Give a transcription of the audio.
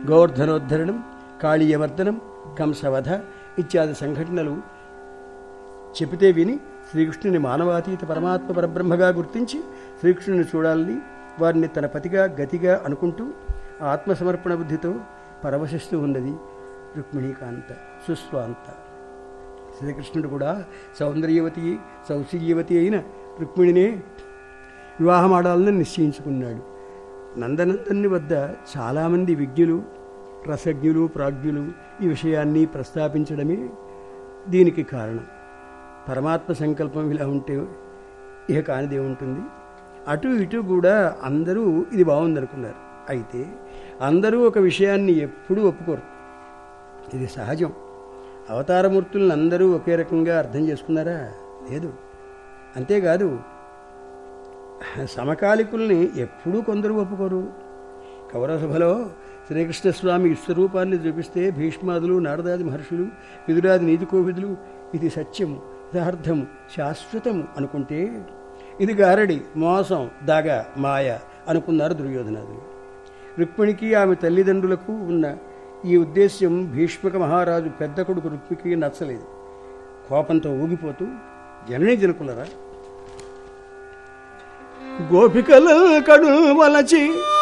గోవర్ధనోద్ధరణం కాళీయవర్ధనం కంసవధ ఇత్యాది సంఘటనలు చెబితే విని శ్రీకృష్ణుని మానవాతీత పరమాత్మ పరబ్రహ్మగా గుర్తించి శ్రీకృష్ణుని చూడాలని వారిని తన పతిగా గతిగా అనుకుంటూ ఆత్మసమర్పణ బుద్ధితో పరవశిస్తూ ఉన్నది రుక్మిణీకాంత సుస్వాంత శ్రీకృష్ణుడు కూడా సౌందర్యవతి సౌశల్యవతి అయిన రుక్మిణినే వివాహమాడాలని నిశ్చయించుకున్నాడు నందనందన్ని వద్ద చాలామంది విజ్ఞులు రసజ్ఞులు ప్రాజ్ఞులు ఈ విషయాన్ని ప్రస్తాపించడమే దీనికి కారణం పరమాత్మ సంకల్పం ఇలా ఉంటే ఇక కానిదే ఉంటుంది అటు ఇటు కూడా అందరూ ఇది బాగుందనుకున్నారు అయితే అందరూ ఒక విషయాన్ని ఎప్పుడూ ఒప్పుకోరు ఇది సహజం అవతారమూర్తులను అందరూ ఒకే రకంగా అర్థం చేసుకున్నారా లేదు అంతేకాదు సమకాలికుల్ని ఎప్పుడూ కొందరు ఒప్పుకోరు కౌరసభలో శ్రీకృష్ణస్వామి విశ్వరూపాన్ని చూపిస్తే భీష్మాదులు నారదాది మహర్షులు విదురాది నీతికోవిదులు ఇది సత్యము యథార్థము శాశ్వతము అనుకుంటే ఇది గారడి మోసం దగ మాయ అనుకున్నారు దుర్యోధనాదులు రుక్మిణికి ఆమె తల్లిదండ్రులకు ఉన్న ఈ ఉద్దేశ్యం భీష్మక మహారాజు పెద్ద కొడుకు రుక్మికి నచ్చలేదు కోపంతో ఊగిపోతూ జననీ జనకులరా గోపికల కడు వలచి